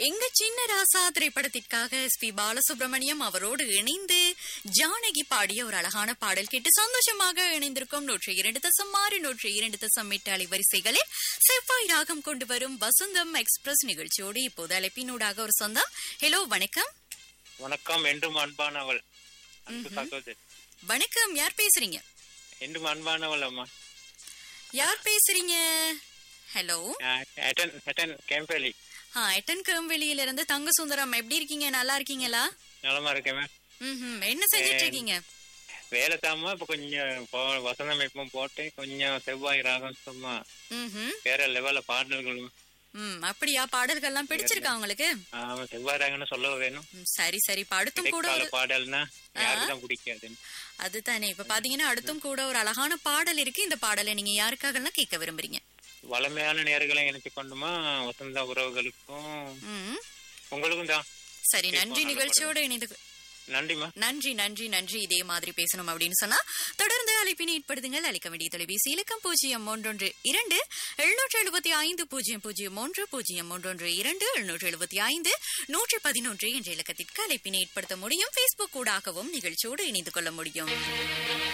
எங்க சின்ன ராசா திரைப்படத்திற்காக எஸ் பி பாலசுப்ரமணியம் அவரோடு இணைந்து ஜானகி பாடிய ஒரு அழகான பாடல் கேட்டு சந்தோஷமாக இணைந்திருக்கும் நூற்றி இரண்டு தசம் ஆறு நூற்றி இரண்டு தசம் எட்டு அலைவரிசைகளில் செவ்வாய் ராகம் கொண்டு வரும் வசந்தம் எக்ஸ்பிரஸ் நிகழ்ச்சியோடு இப்போது அழைப்பினூடாக ஒரு சொந்தம் ஹலோ வணக்கம் வணக்கம் என்றும் அன்பானவள் அன்பு சகோதரி வணக்கம் யார் பேசுறீங்க என்றும் அன்பானவள் அம்மா யார் பேசுறீங்க ஹலோ அட்டன் அட்டன் கேம்பேலி ஆ எட்டன் கிளம்பெளியில இருந்து தங்க சுந்தரம் எப்படி இருக்கீங்க நல்லா இருக்கீங்களா நலமா இருக்கேன் ம் என்ன செஞ்சிட்டு இருக்கீங்க வேலை தாமா இப்ப கொஞ்சம் போ- வசந்தம் இப்போ போட்டு கொஞ்சம் செவ்வாய் ராகம் சும்மா ம்ஹும். வேற லெவல்ல பாடல்களும் ம் அப்படியா பாடல்கள்லாம் பிடிச்சிருக்கா உங்களுக்கு ஆமா செவ்வாய் ராகம்னு சொல்ல வேணும் ம், சரி சரி இப்ப அடுத்தும் கூட இடைக்கால ஒரு பாடல்னா யாருக்குதான் பிடிக்காதுன்னு அதுதானே இப்ப பாத்தீங்கன்னா அடுத்தும் கூட ஒரு அழகான பாடல் இருக்கு இந்த பாடலை நீங்க யாருக்காகலாம் கேட்க விரும்புறீங்க வளமையான நேர்களை இணைச்சு கொண்டுமா வசந்த உறவுகளுக்கும் ம் உங்களுக்கும் தான் சரி நன்றி நல்ல நிகழ்ச்சியோட இணைந்து நன்றிமா நன்றி நன்றி நன்றி இதே மாதிரி பேசணும் அப்படின்னு சொன்னா தொடர்ந்து அழைப்பினை ஏற்படுத்துங்கள் அழைக்க வேண்டிய தொலைபேசி இலக்கம் பூஜ்ஜியம் ஒன்றொன்று இரண்டு எழுநூற்று எழுபத்தி ஐந்து பூஜ்ஜியம் பூஜ்ஜியம் ஒன்று பூஜ்ஜியம் ஒன்றொன்று இரண்டு எழுநூற்று எழுபத்தி ஐந்து நூற்றி பதினொன்று என்ற இலக்கத்திற்கு அழைப்பினை ஏற்படுத்த முடியும் பேஸ்புக் ஊடாகவும் நிகழ்ச்சியோடு இணைந்து கொள்ள முடியும்